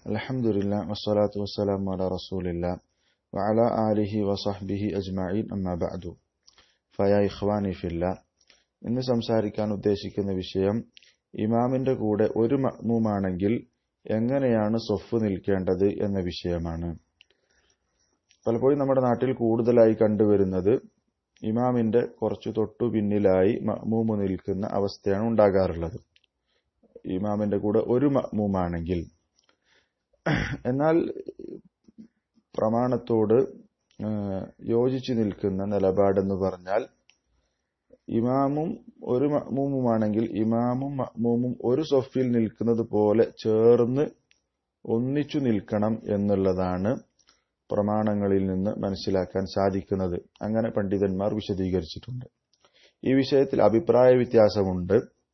الحمد لله والصلاة والسلام على رسول الله وعلى آله وصحبه أجمعين أما بعد فيا إخواني في الله ഇന്ന് സംസാരിക്കാൻ ഉദ്ദേശിക്കുന്ന വിഷയം ഇമാമിന്റെ കൂടെ ഒരു മഅ്മൂമാണെങ്കിൽ എങ്ങനെയാണ് സൊഫ് നിൽക്കേണ്ടത് എന്ന വിഷയമാണ് പലപ്പോഴും നമ്മുടെ നാട്ടിൽ കൂടുതലായി കണ്ടുവരുന്നത് ഇമാമിന്റെ കുറച്ചു തൊട്ടു പിന്നിലായി മഅ്മൂമ് നിൽക്കുന്ന അവസ്ഥയാണ് ഉണ്ടാകാറുള്ളത് ഇമാമിന്റെ കൂടെ ഒരു മഅ്മൂമാണെങ്കിൽ എന്നാൽ പ്രമാണത്തോട് യോജിച്ചു നിൽക്കുന്ന നിലപാടെന്ന് പറഞ്ഞാൽ ഇമാമും ഒരു മഅ്മൂമുമാണെങ്കിൽ ഇമാമും മഅ്മൂമും ഒരു സൊഫിൽ നിൽക്കുന്നത് പോലെ ചേർന്ന് ഒന്നിച്ചു നിൽക്കണം എന്നുള്ളതാണ് പ്രമാണങ്ങളിൽ നിന്ന് മനസ്സിലാക്കാൻ സാധിക്കുന്നത് അങ്ങനെ പണ്ഡിതന്മാർ വിശദീകരിച്ചിട്ടുണ്ട് ഈ വിഷയത്തിൽ അഭിപ്രായ വ്യത്യാസമുണ്ട്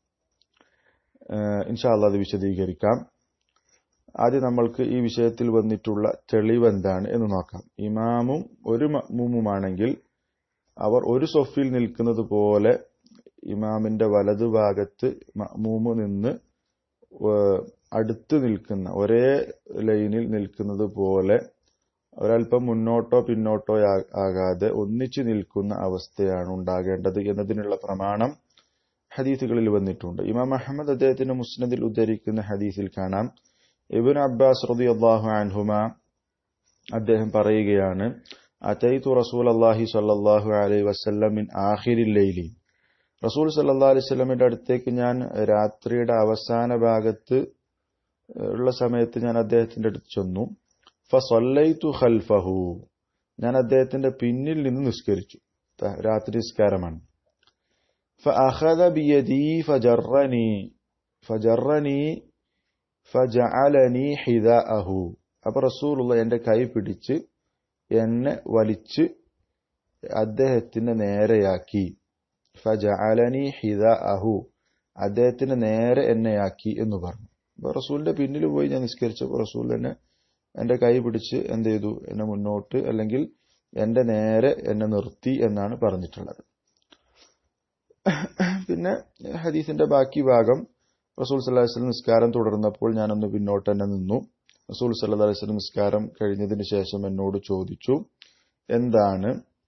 ഇൻഷാല്ല അത് വിശദീകരിക്കാം ആദ്യം നമ്മൾക്ക് ഈ വിഷയത്തിൽ വന്നിട്ടുള്ള തെളിവ് എന്താണ് എന്ന് നോക്കാം ഇമാമും ഒരു മഅ്മൂമുമാണെങ്കിൽ അവർ ഒരു സൊഫിൽ നിൽക്കുന്നത് പോലെ ഇമാമിന്റെ വലതുഭാഗത്ത് മഅ്മൂമ് നിന്ന് അടുത്ത് നിൽക്കുന്ന ഒരേ ലൈനിൽ നിൽക്കുന്നത് പോലെ ഒരല്പം മുന്നോട്ടോ പിന്നോട്ടോ ആകാതെ ഒന്നിച്ചു നിൽക്കുന്ന അവസ്ഥയാണ് ഉണ്ടാകേണ്ടത് എന്നതിനുള്ള പ്രമാണം ഹദീസുകളിൽ വന്നിട്ടുണ്ട് ഇമാം അഹമ്മദ് അദ്ദേഹത്തിന്റെ മുസ്നദിൽ ഉദ്ധരിക്കുന്ന ഹദീസിൽ കാണാം ഇബിൻ അബ്ബാസ് റതി അള്ളാഹു അൻഹുമ അദ്ദേഹം പറയുകയാണ് അതൈതു റസൂൽ അള്ളാഹി സല്ലാഹു അലൈഹി വസ്ല്ലം മിൻ ആഹിരിൽ ലൈലി റസൂൽ സല്ലാ അലൈഹി സ്വലമിന്റെ അടുത്തേക്ക് ഞാൻ രാത്രിയുടെ അവസാന ഭാഗത്ത് ഉള്ള സമയത്ത് ഞാൻ അദ്ദേഹത്തിന്റെ അടുത്ത് ചെന്നു ഫസൊല്ലൈതു ഖൽഫഹു ഞാൻ അദ്ദേഹത്തിന്റെ പിന്നിൽ നിന്ന് നിസ്കരിച്ചു രാത്രി നിസ്കാരമാണ് فأخذ بيدي فجرني فجرني فجعلني حذاءه അപ്പൊ റസൂലുള്ള എന്റെ കൈ പിടിച്ച് എന്നെ വലിച്ച് അദ്ദേഹത്തിന്റെ നേരെയാക്കി ഫജഅലനി ഹിദാഅഹു അദ്ദേഹത്തിന്റെ നേരെ എന്നെയാക്കി എന്ന് പറഞ്ഞു അപ്പൊ റസൂലിന്റെ പിന്നിൽ പോയി ഞാൻ നിസ്കരിച്ചപ്പോൾ റസൂൽ എന്നെ എന്റെ കൈ പിടിച്ച് എന്ത് ചെയ്തു എന്നെ മുന്നോട്ട് അല്ലെങ്കിൽ എന്റെ നേരെ എന്നെ നിർത്തി എന്നാണ് പറഞ്ഞിട്ടുള്ളത് പിന്നെ ഹദീസിന്റെ ബാക്കി ഭാഗം റസൂൽ സല്ലാഹു വസ്ലം നിസ്കാരം തുടർന്നപ്പോൾ ഞാനൊന്ന് പിന്നോട്ട് തന്നെ നിന്നു റസൂൽ സല്ലാ അലൈഹി സ്വലം നിസ്കാരം കഴിഞ്ഞതിന് ശേഷം എന്നോട് ചോദിച്ചു എന്താണ്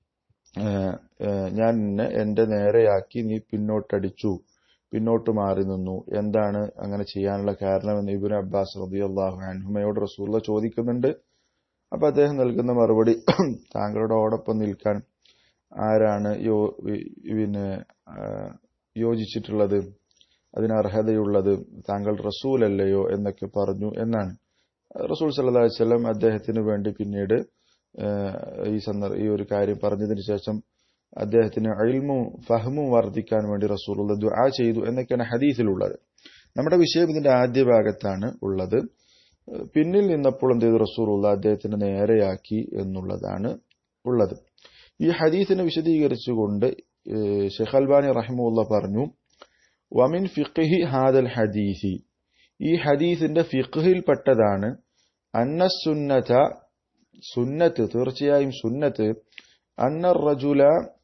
ഞാൻ നിന്നെ എന്റെ നേരെയാക്കി നീ പിന്നോട്ടടിച്ചു പിന്നോട്ട് മാറി നിന്നു എന്താണ് അങ്ങനെ ചെയ്യാനുള്ള കാരണമെന്ന് ഇബിൻ അബ്ബാസ് റബി അള്ളാഹു അൻഹുമയോട് റസൂള്ള ചോദിക്കുന്നുണ്ട് അപ്പൊ അദ്ദേഹം നൽകുന്ന മറുപടി താങ്കളോടൊപ്പം നിൽക്കാൻ ആരാണ് യോ പിന്നെ യോജിച്ചിട്ടുള്ളത് അതിന് അർഹതയുള്ളത് താങ്കൾ റസൂൽ അല്ലയോ എന്നൊക്കെ പറഞ്ഞു എന്നാണ് റസൂൽ സല്ലാ വല്ലം അദ്ദേഹത്തിന് വേണ്ടി പിന്നീട് ഈ സന്ദർഭ ഈ ഒരു കാര്യം പറഞ്ഞതിന് ശേഷം അദ്ദേഹത്തിന് അയിൽമും ഫഹമും വർദ്ധിക്കാൻ വേണ്ടി റസൂലുള്ള ദുആ ചെയ്തു എന്നൊക്കെയാണ് ഹദീസിലുള്ളത് നമ്മുടെ വിഷയം ഇതിന്റെ ആദ്യ ഭാഗത്താണ് ഉള്ളത് പിന്നിൽ നിന്നപ്പോൾ എന്ത് ചെയ്തു റസൂലുള്ള അദ്ദേഹത്തിന് നേരെയാക്കി എന്നുള്ളതാണ് ഉള്ളത് ഈ ഹദീസിനെ വിശദീകരിച്ചുകൊണ്ട് ഷെഖ് അൽബാനി റഹിമുള്ള പറഞ്ഞു വമിൻ ഫിഖ്ഹി ഹാദൽ ഹദീസി ഈ ഹദീസിന്റെ ഫിഖ്ഹിൽപ്പെട്ടതാണ് അന്ന സുന്നത സുന്നത്ത് തീർച്ചയായും സുന്നത്ത് അന്ന റജുല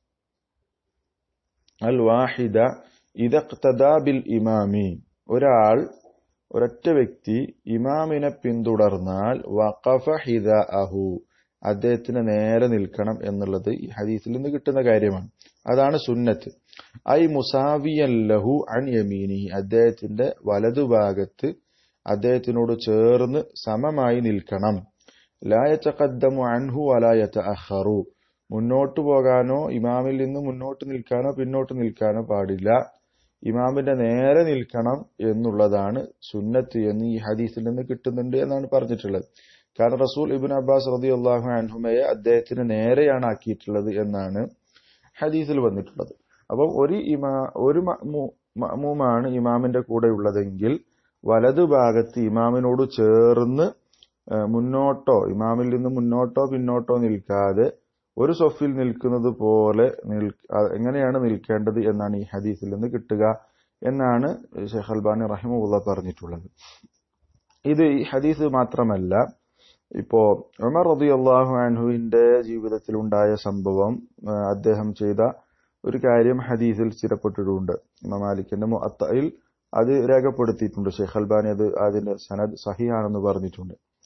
അൽ വാഹിദ ഇതഖ്തദാ ബിൽ ഇമാമി ഒരാൾ ഒരൊറ്റ വ്യക്തി ഇമാമിനെ പിന്തുടർന്നാൽ വഖഫ ഹിദാഅഹു അദ്ദേഹത്തിന് നേരെ നിൽക്കണം എന്നുള്ളത് ഈ ഹദീസിൽ നിന്ന് കിട്ടുന്ന കാര്യമാണ് അതാണ് സുന്നത്ത് ഐ മുസാവിയൻ ലഹു അൻ യമീനി അദ്ദേഹത്തിന്റെ വലതുഭാഗത്ത് അദ്ദേഹത്തിനോട് ചേർന്ന് സമമായി നിൽക്കണം ലായത്തക്കദ്ദമു അൻഹു അലായത്ത അഹറു മുന്നോട്ട് പോകാനോ ഇമാമിൽ നിന്ന് മുന്നോട്ട് നിൽക്കാനോ പിന്നോട്ട് നിൽക്കാനോ പാടില്ല ഇമാമിന്റെ നേരെ നിൽക്കണം എന്നുള്ളതാണ് സുന്നത്ത് എന്ന് ഈ ഹദീസിൽ നിന്ന് കിട്ടുന്നുണ്ട് എന്നാണ് പറഞ്ഞിട്ടുള്ളത് കാരണം റസൂൽ ഇബിൻ അബ്ബാസ് റതി അള്ളാഹു അൻഹുമയെ അദ്ദേഹത്തിന് നേരെയാണ് ആക്കിയിട്ടുള്ളത് എന്നാണ് ഹദീസിൽ വന്നിട്ടുള്ളത് അപ്പം ഒരു ഇമാ ഒരു മഅ്മൂമാണ് ഇമാമിന്റെ കൂടെ ഉള്ളതെങ്കിൽ വലതുഭാഗത്ത് ഇമാമിനോട് ചേർന്ന് മുന്നോട്ടോ ഇമാമിൽ നിന്ന് മുന്നോട്ടോ പിന്നോട്ടോ നിൽക്കാതെ ഒരു സൊഫിൽ നിൽക്കുന്നത് പോലെ എങ്ങനെയാണ് നിൽക്കേണ്ടത് എന്നാണ് ഈ ഹദീസിൽ നിന്ന് കിട്ടുക എന്നാണ് ഷെഖ് അൽബാനി റഹിമുള്ള പറഞ്ഞിട്ടുള്ളത് ഇത് ഈ ഹദീസ് മാത്രമല്ല ഇപ്പോ ഉമർ റബി അള്ളാഹു അൻഹുവിന്റെ ജീവിതത്തിൽ ഉണ്ടായ സംഭവം അദ്ദേഹം ചെയ്ത ഒരു കാര്യം ഹദീസിൽ സ്ഥിരപ്പെട്ടിട്ടുണ്ട് ഇമാം മാലിക്കിന്റെ മുഅത്തയിൽ അത് രേഖപ്പെടുത്തിയിട്ടുണ്ട് ഷെയ്ഖ് അൽബാനി അത് അതിന്റെ സനദ് സഹിയാണെന്ന് പറഞ്ഞിട്ടുണ്ട്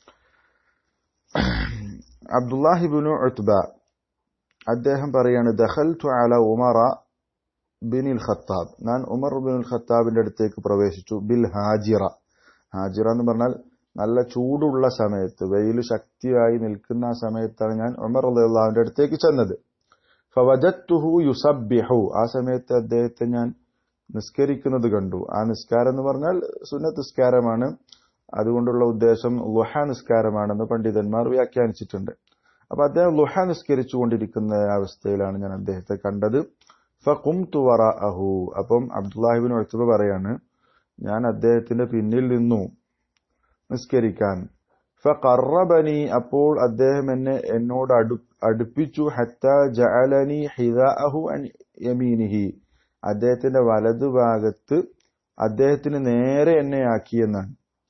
അബ്ദുല്ലാഹിബിനു ഉത്ബ അദ്ദേഹം പറയാണ് ദഖൽതു അല ഉമറ ബിനിൽ ഖത്താബ് ഞാൻ ഉമർ ബിൻ ഖത്താബിന്റെ അടുത്തേക്ക് പ്രവേശിച്ചു ബിൽ ഹാജിറ ഹാജിറ എന്ന് പറഞ്ഞാൽ നല്ല ചൂടുള്ള സമയത്ത് വെയിൽ ശക്തിയായി നിൽക്കുന്ന ആ സമയത്താണ് ഞാൻ ഉമർ അള്ളാഹുവിന്റെ അടുത്തേക്ക് ചെന്നത് ഫവജത്തുഹു യുസബ്ബിഹു ആ സമയത്ത് അദ്ദേഹത്തെ ഞാൻ നിസ്കരിക്കുന്നത് കണ്ടു ആ നിസ്കാരം എന്ന് പറഞ്ഞാൽ സുന്നത്ത് നിസ്കാരമാണ് അതുകൊണ്ടുള്ള ഉദ്ദേശം ലുഹ നിസ്കാരമാണെന്ന് പണ്ഡിതന്മാർ വ്യാഖ്യാനിച്ചിട്ടുണ്ട് അപ്പൊ അദ്ദേഹം ലുഹ നിസ്കരിച്ചു കൊണ്ടിരിക്കുന്ന അവസ്ഥയിലാണ് ഞാൻ അദ്ദേഹത്തെ കണ്ടത് ഫും തുവറ അഹു അപ്പം അബ്ദുല്ലാഹിബിൻ ഒഴുത്തുബ പറയാണ് ഞാൻ അദ്ദേഹത്തിന്റെ പിന്നിൽ നിന്നു നിസ്കരിക്കാൻ ഫറബനി അപ്പോൾ അദ്ദേഹം എന്നെ എന്നോട് അടു അടുപ്പിച്ചു ഹത്ത ജഅലനി ഹിദാഅഹു അൻ യമീനിഹി അദ്ദേഹത്തിന്റെ വലതുഭാഗത്ത് അദ്ദേഹത്തിന് നേരെ എന്നെ ആക്കിയെന്നാണ്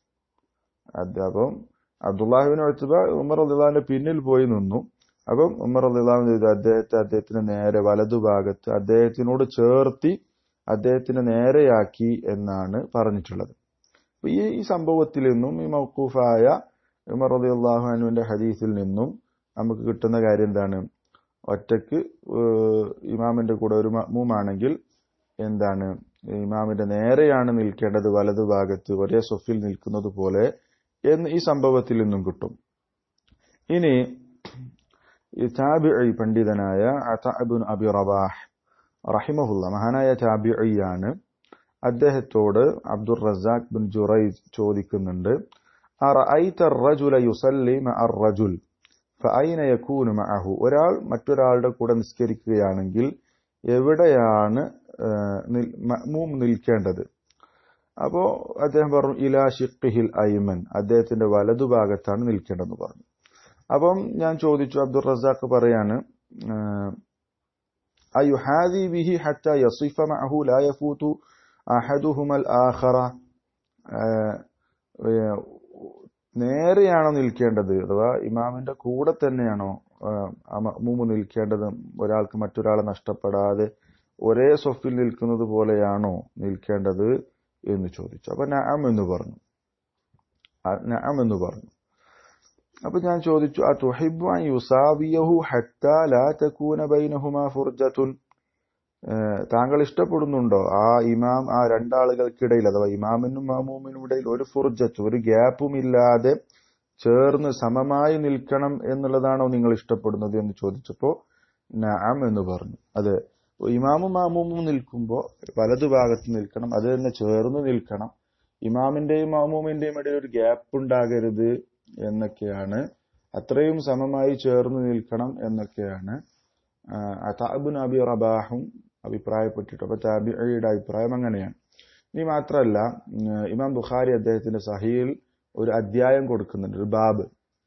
അപ്പം അബ്ദുല്ലാഹിബിൻ ഒഴുത്തുബ ഉമർ അള്ളാഹിന്റെ പിന്നിൽ പോയി നിന്നു അപ്പം ഉമർ അള്ളാഹു ചെയ്തു അദ്ദേഹത്തെ അദ്ദേഹത്തിന് നേരെ വലതുഭാഗത്ത് അദ്ദേഹത്തിനോട് ചേർത്തി അദ്ദേഹത്തിന് നേരെയാക്കി എന്നാണ് പറഞ്ഞിട്ടുള്ളത് അപ്പൊ ഈ ഈ സംഭവത്തിൽ നിന്നും ഈ മൗക്കൂഫായ ഉമർ അലി അള്ളാഹു അനുവിന്റെ ഹദീസിൽ നിന്നും നമുക്ക് കിട്ടുന്ന കാര്യം എന്താണ് ഒറ്റക്ക് ഇമാമിന്റെ കൂടെ ഒരു മൂമാണെങ്കിൽ എന്താണ് ഇമാമിന്റെ നേരെയാണ് നിൽക്കേണ്ടത് വലതുഭാഗത്ത് ഒരേ സൊഫിൽ നിൽക്കുന്നത് പോലെ എന്ന് ഈ സംഭവത്തിൽ നിന്നും കിട്ടും ഇനി ഈ താബിഇ പണ്ഡിതനായ അതാബുൻ അബി റബാഹ് റഹിമഹുല്ല മഹാനായ താബിഇയാണ് അദ്ദേഹത്തോട് അബ്ദുർ റസാഖ് ബിൻ ജുറൈജ് ചോദിക്കുന്നുണ്ട് അറഅയ്ത الرجل يصلي مع الرجل فأين يكون معه ഒരാൾ മറ്റൊരാളുടെ കൂടെ നിസ്കരിക്കുകയാണെങ്കിൽ എവിടെയാണ് മഅ്മൂം നിൽക്കേണ്ടത് അപ്പോ അദ്ദേഹം പറഞ്ഞു ഇലാ ഷിഖിഹിൽ ഐമൻ അദ്ദേഹത്തിന്റെ വലതുഭാഗത്താണ് നിൽക്കേണ്ടതെന്ന് പറഞ്ഞു അപ്പം ഞാൻ ചോദിച്ചു അബ്ദുൾ റസാഖ് പറയാണ് അയുഹാദി ബിഹി ഹത്ത യസിഫ മഅഹു ലാ യഫൂതു അഹദുഹുമൽ ആഖറ നേരെയാണോ നിൽക്കേണ്ടത് അഥവാ ഇമാമിന്റെ കൂടെ തന്നെയാണോ മൂന്ന് നിൽക്കേണ്ടത് ഒരാൾക്ക് മറ്റൊരാളെ നഷ്ടപ്പെടാതെ ഒരേ സൊഫിൽ നിൽക്കുന്നത് പോലെയാണോ നിൽക്കേണ്ടത് എന്ന് ചോദിച്ചു അപ്പൊ നഅം എന്ന് പറഞ്ഞു നഅം എന്ന് പറഞ്ഞു അപ്പൊ ഞാൻ ചോദിച്ചു ആ തുഹിബു അൻ യുസാവിയഹു ഹത്ത ലാ തകൂന ബൈനഹുമാ ഫുർജത്തുൻ താങ്കൾ ഇഷ്ടപ്പെടുന്നുണ്ടോ ആ ഇമാം ആ രണ്ടാളുകൾക്കിടയിൽ അഥവാ ഇമാമിനും മാമൂമിനും ഇടയിൽ ഒരു ഫുർജത്ത് ഒരു ഗ്യാപ്പും ഇല്ലാതെ ചേർന്ന് സമമായി നിൽക്കണം എന്നുള്ളതാണോ നിങ്ങൾ ഇഷ്ടപ്പെടുന്നത് എന്ന് ചോദിച്ചപ്പോ നഅം എന്ന് പറഞ്ഞു അതെ ഇമാമും മാമൂമും നിൽക്കുമ്പോൾ വലതുഭാഗത്ത് നിൽക്കണം അത് തന്നെ ചേർന്ന് നിൽക്കണം ഇമാമിന്റെയും മാമൂമിന്റെയും ഇടയിൽ ഒരു ഗ്യാപ്പ് ഉണ്ടാകരുത് എന്നൊക്കെയാണ് അത്രയും സമമായി ചേർന്ന് നിൽക്കണം എന്നൊക്കെയാണ് അതാബുൻ അബി റബാഹും അഭിപ്രായപ്പെട്ടിട്ട് അപ്പൊ താബിയുടെ അഭിപ്രായം അങ്ങനെയാണ് ഇനി മാത്രമല്ല ഇമാം ബുഖാരി അദ്ദേഹത്തിന്റെ സഹീൽ ഒരു അധ്യായം കൊടുക്കുന്നുണ്ട് ഒരു ബാബ്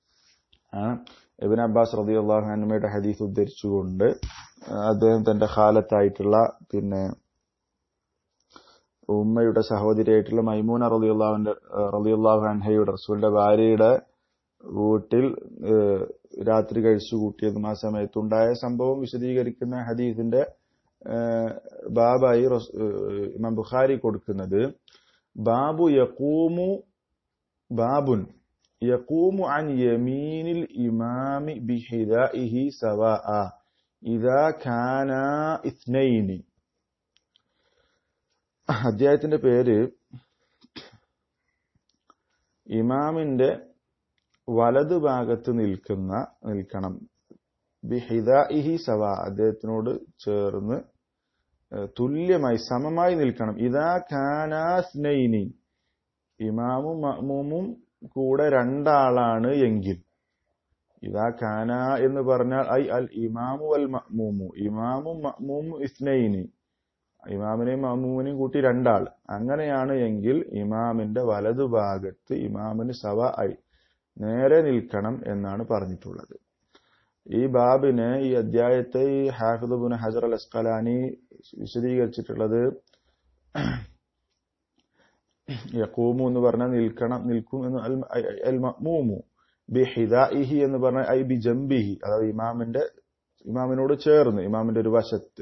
ഇബിൻ അബ്ബാസ് റതി അള്ളാഹുനമ്മയുടെ ഹദീസ് ഉദ്ധരിച്ചുകൊണ്ട് അദ്ദേഹം തന്റെ ഖാലത്തായിട്ടുള്ള പിന്നെ ഉമ്മയുടെ സഹോദരിയായിട്ടുള്ള മൈമൂന റലിയുള്ളാഹുന്റെ റലിയുള്ളാഹു അൻഹയുടെ റസൂലിന്റെ ഭാര്യയുടെ വീട്ടിൽ രാത്രി കഴിച്ചു കൂട്ടിയതും ആ സമയത്തുണ്ടായ സംഭവം വിശദീകരിക്കുന്ന ഹദീസിന്റെ ബാബായി ഇമാം ബുഖാരി കൊടുക്കുന്നത് ബാബു യക്കൂമു ബാബുൻ യക്കൂമു അൻ യമീനിൽ ഇമാമി ബിഹിദാഇഹി സവാഅ ഇദാ കാന ഇത്നൈനി അധ്യായത്തിന്റെ പേര് ഇമാമിന്റെ വലതു ഭാഗത്ത് നിൽക്കുന്ന നിൽക്കണം ബിഹിദാഇഹി സവ അദ്ദേഹത്തിനോട് ചേർന്ന് തുല്യമായി സമമായി നിൽക്കണം ഇതാ ഖാനാസ്നൈനി ഇമാമും മഅ്മൂമും കൂടെ രണ്ടാളാണ് എങ്കിൽ ഇതാ ഖാന എന്ന് പറഞ്ഞാൽ ഐ അൽ ഇമാമു അൽ മഅ്മൂമു ഇമാമും മഅ്മൂമു ഇസ്നൈനി ഇമാമിനെയും മഅ്മൂമിനെയും കൂട്ടി രണ്ടാൾ അങ്ങനെയാണ് എങ്കിൽ ഇമാമിന്റെ വലതുഭാഗത്ത് ഇമാമിന് സവ ഐ നേരെ നിൽക്കണം എന്നാണ് പറഞ്ഞിട്ടുള്ളത് ഈ ബാബിന് ഈ അധ്യായത്തെ ഈ ഹാഫിദുബുൻ ഹജർ അൽ അസ്കലാനി വിശദീകരിച്ചിട്ടുള്ളത് യക്കൂമു എന്ന് പറഞ്ഞാൽ നിൽക്കണം നിൽക്കും എന്ന് അൽ മഅ്മൂമു ബി ഹിദാഇഹി എന്ന് പറഞ്ഞാൽ ഐ ബി ജംബിഹി അതായത് ഇമാമിന്റെ ഇമാമിനോട് ചേർന്ന് ഇമാമിന്റെ ഒരു വശത്ത്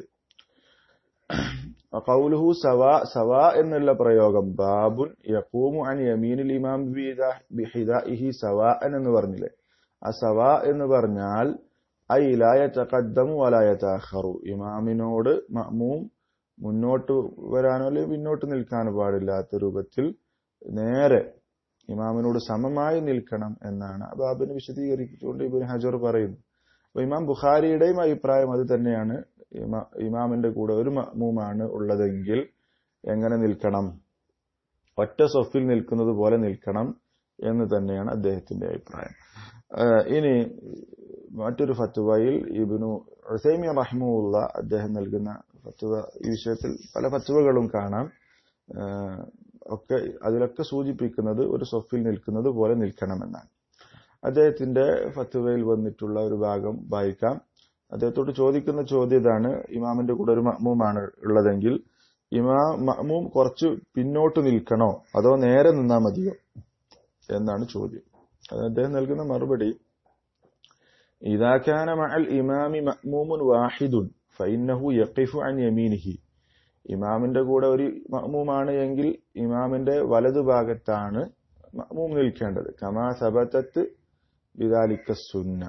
കൗലുഹു സവാ സവാ എന്നുള്ള പ്രയോഗം ബാബുൻ യക്കൂമു അൻ യമീനിൽ ഇമാം ബിഹിദാഇഹി സവാഅൻ എന്ന് പറഞ്ഞില്ലേ അസവ എന്ന് പറഞ്ഞാൽ ഐ ലായ തഖദ്ദമു വലായ തഅഖറു ഇമാമിനോട് മഅ്മൂം മുന്നോട്ട് വരാനോ അല്ലെങ്കിൽ പിന്നോട്ട് നിൽക്കാനോ പാടില്ലാത്ത രൂപത്തിൽ നേരെ ഇമാമിനോട് സമമായി നിൽക്കണം എന്നാണ് ആ ബാബിനെ വിശദീകരിച്ചുകൊണ്ട് ഇബിൻ ഹജർ പറയുന്നു അപ്പൊ ഇമാം ബുഖാരിയുടെയും അഭിപ്രായം അത് തന്നെയാണ് ഇമാ- ഇമാമിന്റെ കൂടെ ഒരു മഅ്മൂമാണ് ഉള്ളതെങ്കിൽ എങ്ങനെ നിൽക്കണം ഒറ്റ സൊഫിൽ നിൽക്കുന്നത് പോലെ നിൽക്കണം എന്ന് തന്നെയാണ് അദ്ദേഹത്തിന്റെ അഭിപ്രായം ആഹ് ഇനി മറ്റൊരു ഫത്വയിൽ ഇബിനു ഉസൈമിയ റഹിമുള്ള അദ്ദേഹം നൽകുന്ന ഫത്വ ഈ വിഷയത്തിൽ പല ഫത്വകളും കാണാം ആഹ് ഒക്കെ അതിലൊക്കെ സൂചിപ്പിക്കുന്നത് ഒരു സൊഫിൽ നിൽക്കുന്നത് പോലെ നിൽക്കണമെന്നാണ് അദ്ദേഹത്തിന്റെ ഫത്വയിൽ വന്നിട്ടുള്ള ഒരു ഭാഗം വായിക്കാം അദ്ദേഹത്തോട് ചോദിക്കുന്ന ചോദ്യം ഇതാണ് ഇമാമിന്റെ കൂടെ ഒരു മഅ്മൂമാണ് ഉള്ളതെങ്കിൽ ഇമാം മഅ്മൂം കുറച്ച് പിന്നോട്ട് നിൽക്കണോ അതോ നേരെ നിന്നാ മതിയോ എന്നാണ് ചോദ്യം അത് അദ്ദേഹം നൽകുന്ന മറുപടി إذا كان مع الإمام مأموم واحد فإنه يقف عن يمينه ഇമാമിന്റെ കൂടെ ഒരു മഅ്മൂമാണ് എങ്കിൽ ഇമാമിന്റെ വലതുഭാഗത്താണ് മഅ്മൂം നിൽക്കേണ്ടത് കമാ സബത്തത്ത് ബിദാലിക്ക സുന്ന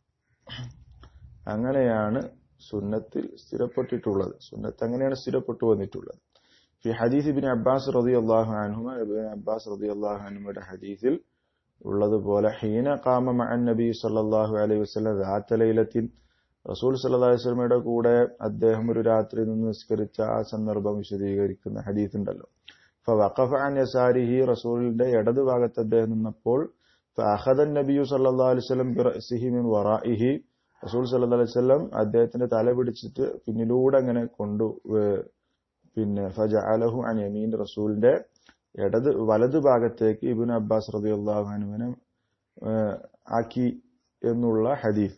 അങ്ങനെയാണ് സുന്നത്തിൽ സ്ഥിരപ്പെട്ടിട്ടുള്ളത് സുന്നത്ത് അങ്ങനെയാണ് സ്ഥിരപ്പെട്ടു വന്നിട്ടുള്ളത് ഫി ഹദീസ് ഇബിൻ അബ്ബാസ് റളിയല്ലാഹു അൻഹുമ ഇബ്നു അബ്ബാസ് റളിയല്ലാഹു അൻഹുമയുടെ ഹദീസിൽ ഉള്ളതുപോലെ ഹീന ഖാമ മഅൻ നബി സല്ലല്ലാഹു അലൈഹി വസല്ലം ദാത്ത ലൈലത്തിൻ റസൂൽ സല്ലല്ലാഹു അലൈഹി വസല്ലമയുടെ കൂടെ അദ്ദേഹം ഒരു രാത്രി നിന്ന് നിസ്കരിച്ച ആ സന്ദർഭം വിശദീകരിക്കുന്ന ഹദീസ് ഉണ്ടല്ലോ ഫവഖഫ അൻ യസാരിഹി റസൂലിന്റെ ഇടത് ഭാഗത്ത് അദ്ദേഹം നിന്നപ്പോൾ فأخذ النبي صلى الله عليه وسلم برأسه من ورائه റസൂൽ സല്ലല്ലാഹു അലൈഹി വസല്ലം അദ്ദേഹത്തിന്റെ തല പിടിച്ചിട്ട് പിന്നിലൂടെ അങ്ങനെ കൊണ്ടു ഏഹ് പിന്നെ ഫജഅലഹു അൻ യമീൻ റസൂലിന്റെ ഇടത് വലത് ഭാഗത്തേക്ക് ഇബ്നു അബ്ബാസ് റളിയല്ലാഹു അൻഹുവിനെ ഏഹ് ആക്കി എന്നുള്ള ഹദീസ്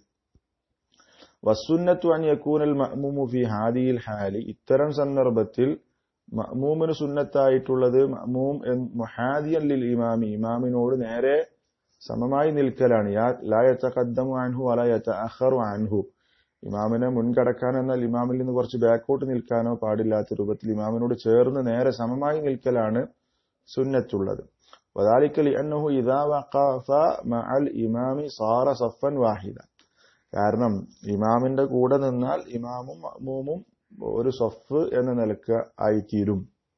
വസുന്നത്തു അൻ യകൂനൽ മഅ്മൂമു ഫി ഹാദിഹിൽ ഹാലി ഇത്തരം സന്ദർഭത്തിൽ മഅ്മൂമിന് സുന്നത്തായിട്ടുള്ളത് മഅ്മൂം എൻ- മുഹാദിയൻ ലിൽ ഇമാമി ഇമാമിനോട് നേരെ സമമായി നിൽക്കലാണ് യാ ലാ യതഖദ്ദമു അൻഹു വലാ യതഅഖറു അൻഹു ഇമാമിനെ മുൻകടക്കാൻ എന്നാൽ ഇമാമിൽ നിന്ന് കുറച്ച് ബാക്കോട്ട് നിൽക്കാനോ പാടില്ലാത്ത രൂപത്തിൽ ഇമാമിനോട് ചേർന്ന് നേരെ സമമായി നിൽക്കലാണ് സുന്നത്തുള്ളത് وذلك لأنه إذا وقف مع الإمام صار صفا واحدا കാരണം ഇമാമിന്റെ കൂടെ നിന്നാൽ ഇമാമും മഅ്മൂമും ഒരു സഫ് എന്ന നിലക്ക് ആയിത്തീരും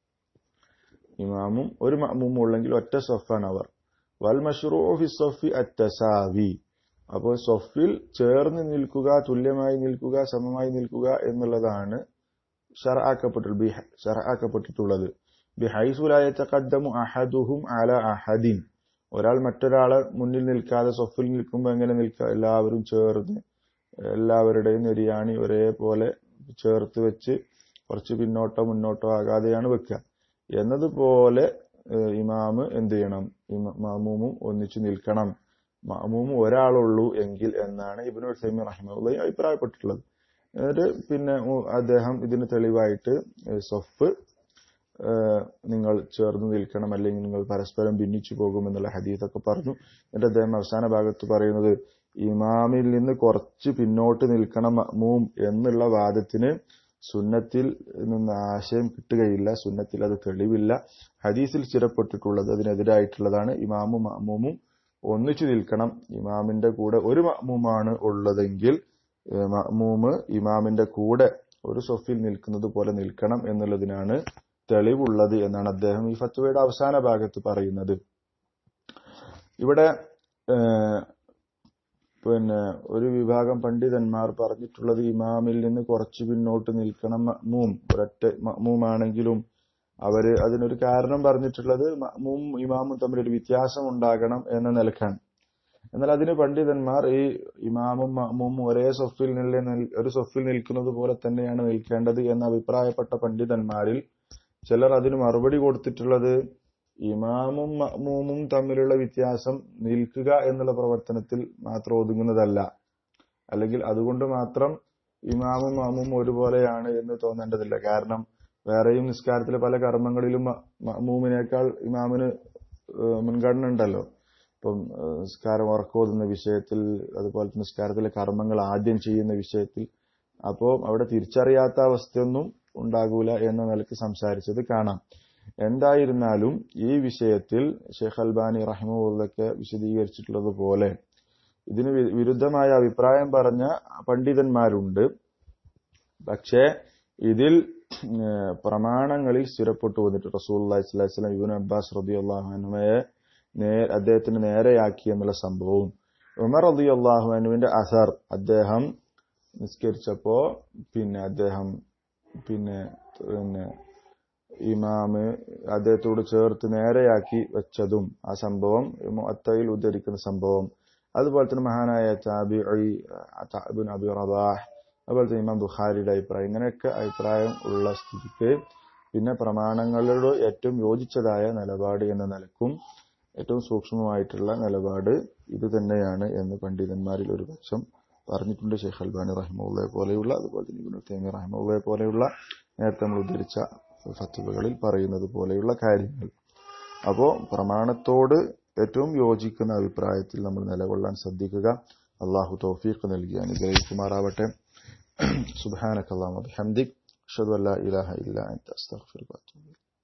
ഇമാമും ഒരു മഅ്മൂമും ഉള്ളെങ്കിൽ ഒറ്റ സഫാണ് അവർ വൽ മഷ്റൂ ഫി സഫി അത്തസാവി അപ്പോൾ സഫിൽ ചേർന്ന് നിൽക്കുക തുല്യമായി നിൽക്കുക സമമായി നിൽക്കുക എന്നുള്ളതാണ് ഷർആക്കപ്പെട്ടുള്ളത് ഷർആക്കപ്പെട്ടിട്ടുള്ളത് ബിഹൈസു ലാ യതഖദ്ദമു അഹദുഹും അല അഹദിൻ ഒരാൾ മറ്റൊരാളെ മുന്നിൽ നിൽക്കാതെ സഫിൽ നിൽക്കുമ്പോൾ എങ്ങനെ നിൽക്കുക എല്ലാവരും ചേർന്ന് എല്ലാവരുടെയും നെരിയാണി ഒരേപോലെ ചേർത്ത് വെച്ച് കുറച്ച് പിന്നോട്ടോ മുന്നോട്ടോ ആകാതെയാണ് വെക്കുക എന്നതുപോലെ ഏഹ് ഇമാമ് എന്ത് ചെയ്യണം ഇമ- മാമൂമും ഒന്നിച്ചു നിൽക്കണം മാമൂമും ഒരാളുള്ളൂ എങ്കിൽ എന്നാണ് ഇബ്നു ഉസൈമി റഹിമുള്ള അഭിപ്രായപ്പെട്ടിട്ടുള്ളത് എന്നിട്ട് പിന്നെ ഉ- അദ്ദേഹം ഇതിന് തെളിവായിട്ട് ഏഹ് സൊഫ് ഏഹ് നിങ്ങൾ ചേർന്ന് നിൽക്കണം അല്ലെങ്കിൽ നിങ്ങൾ പരസ്പരം ഭിന്നിച്ചു പോകുമെന്നുള്ള ഹദീസൊക്കെ പറഞ്ഞു എന്നിട്ട് അദ്ദേഹം അവസാന ഭാഗത്ത് പറയുന്നത് ഇമാമിൽ നിന്ന് കുറച്ച് പിന്നോട്ട് നിൽക്കണം മഅ്മൂം എന്നുള്ള വാദത്തിന് സുന്നത്തിൽ നിന്ന് ആശയം കിട്ടുകയില്ല സുന്നത്തിൽ അത് തെളിവില്ല ഹദീസിൽ സ്ഥിരപ്പെട്ടിട്ടുള്ളത് അതിനെതിരായിട്ടുള്ളതാണ് ഇമാമും മഅ്മൂമും ഒന്നിച്ചു നിൽക്കണം ഇമാമിന്റെ കൂടെ ഒരു മഅ്മൂമാണ് ഉള്ളതെങ്കിൽ ഏഹ് മഅ്മൂമ് ഇമാമിന്റെ കൂടെ ഒരു സൊഫിൽ നിൽക്കുന്നത് പോലെ നിൽക്കണം എന്നുള്ളതിനാണ് തെളിവുള്ളത് എന്നാണ് അദ്ദേഹം ഈ ഫത്വയുടെ അവസാന ഭാഗത്ത് പറയുന്നത് ഇവിടെ ഏഹ്, പിന്നെ ഒരു വിഭാഗം പണ്ഡിതന്മാർ പറഞ്ഞിട്ടുള്ളത് ഇമാമിൽ നിന്ന് കുറച്ച് പിന്നോട്ട് നിൽക്കണം മഅ്മൂം ഒരൊറ്റ മഅ്മൂമാണെങ്കിലും അവര് അതിനൊരു കാരണം പറഞ്ഞിട്ടുള്ളത് മഅ്മൂം ഇമാമും തമ്മിലൊരു വ്യത്യാസം ഉണ്ടാകണം എന്ന നിലക്കാണ് എന്നാൽ അതിന് പണ്ഡിതന്മാർ ഈ ഇമാമും മഅ്മൂമും ഒരേ സൊഫിൽ നില ഒരു സൊഫിൽ നിൽക്കുന്നത് പോലെ തന്നെയാണ് നിൽക്കേണ്ടത് എന്ന് അഭിപ്രായപ്പെട്ട പണ്ഡിതന്മാരിൽ ചിലർ അതിന് മറുപടി കൊടുത്തിട്ടുള്ളത് ഇമാമും മഅ്മൂമും തമ്മിലുള്ള വ്യത്യാസം നിൽക്കുക എന്നുള്ള പ്രവർത്തനത്തിൽ മാത്രം ഒതുങ്ങുന്നതല്ല അല്ലെങ്കിൽ അതുകൊണ്ട് മാത്രം ഇമാമും മഅ്മൂമും ഒരുപോലെയാണ് എന്ന് തോന്നേണ്ടതില്ല കാരണം വേറെയും നിസ്കാരത്തിലെ പല കർമ്മങ്ങളിലും മ- മഅ്മൂമിനേക്കാൾ ഇമാമിന് ഏഹ് മുൻഗണന ഉണ്ടല്ലോ ഇപ്പം ഏഹ് നിസ്കാരം ഉറക്കോതുന്ന വിഷയത്തിൽ അതുപോലെ തന്നെ നിസ്കാരത്തിലെ കർമ്മങ്ങൾ ആദ്യം ചെയ്യുന്ന വിഷയത്തിൽ അപ്പോൾ അവിടെ തിരിച്ചറിയാത്ത അവസ്ഥയൊന്നും ഉണ്ടാകൂല എന്ന നിലക്ക് സംസാരിച്ചത് കാണാം എന്തായിരുന്നാലും ഈ വിഷയത്തിൽ ഷെയ്ഖ് അൽബാനി റഹിമുള്ളൊക്കെ വിശദീകരിച്ചിട്ടുള്ളത് പോലെ ഇതിന് വി- വിരുദ്ധമായ അഭിപ്രായം പറഞ്ഞ പണ്ഡിതന്മാരുണ്ട് പക്ഷേ ഇതിൽ ഏഹ്, പ്രമാണങ്ങളിൽ സ്ഥിരപ്പെട്ടു വന്നിട്ട് റസൂൽ അള്ളാഹിസ്ലാം ഇബിൻ അബ്ബാസ് റബി അള്ളാഹുനുമയെ അദ്ദേഹത്തിന് നേരെയാക്കി എന്നുള്ള സംഭവവും ഉമർ റബി അള്ളാഹുനുവിന്റെ അസർ അദ്ദേഹം നിസ്കരിച്ചപ്പോ പിന്നെ അദ്ദേഹം പിന്നെ പിന്നെ ഇമാമ് അദ്ദേഹത്തോട് ചേർത്ത് നേരെയാക്കി വെച്ചതും ആ സംഭവം മുഅത്തയിൽ ഉദ്ധരിക്കുന്ന സംഭവം അതുപോലെ തന്നെ മഹാനായ താബി അബി റബാഹ് അതുപോലെ തന്നെ ഇമാം ബുഖാരിയുടെ അഭിപ്രായം ഇങ്ങനെയൊക്കെ അഭിപ്രായം ഉള്ള സ്ഥിതിക്ക് പിന്നെ പ്രമാണങ്ങളോട് ഏറ്റവും യോജിച്ചതായ നിലപാട് എന്ന നിലക്കും ഏറ്റവും സൂക്ഷ്മമായിട്ടുള്ള നിലപാട് ഇത് തന്നെയാണ് എന്ന് പണ്ഡിതന്മാരിൽ ഒരു പക്ഷം പറഞ്ഞിട്ടുണ്ട് ഷെയ്ഖ് അൽബാനി റഹിമുള്ളയെ പോലെയുള്ള അതുപോലെ തന്നെ ഇബ്നു തൈമി റഹിമുള്ളയെ പോലെയുള്ള നേരത്തെ നമ്മൾ ഉദ്ധരിച്ച ഫത്തുവകളിൽ പറയുന്നത് പോലെയുള്ള കാര്യങ്ങൾ അപ്പോൾ പ്രമാണത്തോട് ഏറ്റവും യോജിക്കുന്ന അഭിപ്രായത്തിൽ നമ്മൾ നിലകൊള്ളാൻ ശ്രദ്ധിക്കുക അള്ളാഹു തൗഫീഖ് നൽകി അനുഗ്രഹിക്കുമാറാവട്ടെ സുബ്ഹാനക അല്ലാഹുമ്മ ബിഹംദിക് അഷ്ഹദു അല്ലാ ഇലാഹ ഇല്ലാ അൻത അസ്തഗ്ഫിറുക വഅത്തുബു ഇലൈക്